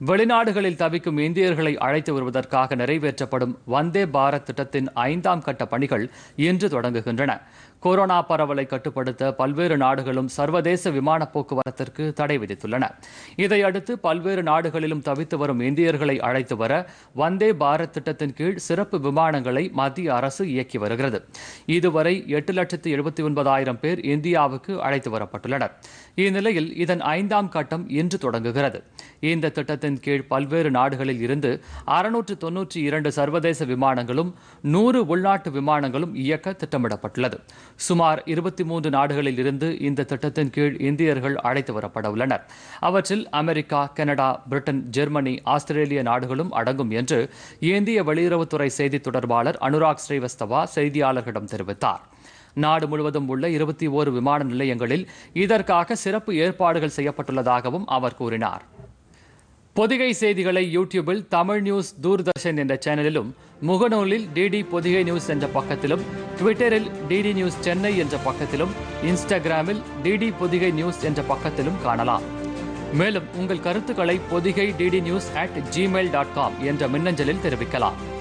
வெளிநாடுகளில் தவிக்கும் இந்தியர்களை அழைத்து வருவதற்காக நிறைவேற்றப்படும் வந்தே பாரத் திட்டத்தின் ஐந்தாம் கட்ட பணிகள் இன்று தொடங்குகின்றன கொரோனா பரவலை கட்டுப்படுத்த பல்வேறு நாடுகளும் சர்வதேச விமான போக்குவரத்திற்கு தடை விதித்துள்ளன இதையடுத்து பல்வேறு நாடுகளிலும் தவித்து வரும் இந்தியர்களை அழைத்து வர வந்தே பாரத் திட்டத்தின் கீழ் சிறப்பு விமானங்களை மத்திய அரசு இயக்கி வருகிறது இதுவரை எட்டு லட்சத்து எழுபத்தி ஒன்பதாயிரம் பேர் இந்தியாவுக்கு அழைத்து வரப்பட்டுள்ளனர் இந்நிலையில் இதன் ஐந்தாம் கட்டம் இன்று தொடங்குகிறது இந்த திட்டத்தின் கீழ் பல்வேறு நாடுகளில் இருந்து அறுநூற்று தொன்னூற்றி இரண்டு சர்வதேச விமானங்களும் நூறு உள்நாட்டு விமானங்களும் இயக்க திட்டமிடப்பட்டுள்ளது சுமார் இருபத்தி மூன்று நாடுகளில் இருந்து இந்த திட்டத்தின் கீழ் இந்தியர்கள் அழைத்து வரப்பட உள்ளனர் அவற்றில் அமெரிக்கா கனடா பிரிட்டன் ஜெர்மனி ஆஸ்திரேலிய நாடுகளும் அடங்கும் என்று இந்திய வெளியுறவுத்துறை செய்தித் தொடர்பாளர் அனுராக் ஸ்ரீவஸ்தவா செய்தியாளர்களிடம் தெரிவித்தார் நாடு முழுவதும் உள்ள இருபத்தி ஓரு விமான நிலையங்களில் இதற்காக சிறப்பு ஏற்பாடுகள் செய்யப்பட்டுள்ளதாகவும் அவர் கூறினார் பொதிகை செய்திகளை யூடியூபில் தமிழ் நியூஸ் தூர்தர்ஷன் என்ற சேனலிலும் முகநூலில் டிடி பொதிகை நியூஸ் என்ற பக்கத்திலும் ட்விட்டரில் டிடி நியூஸ் சென்னை என்ற பக்கத்திலும் இன்ஸ்டாகிராமில் டிடி பொதிகை நியூஸ் என்ற பக்கத்திலும் காணலாம் மேலும் உங்கள் கருத்துக்களை Podhigai DD news at Gmail dot com என்ற மின்னஞ்சலில் தெரிவிக்கலாம்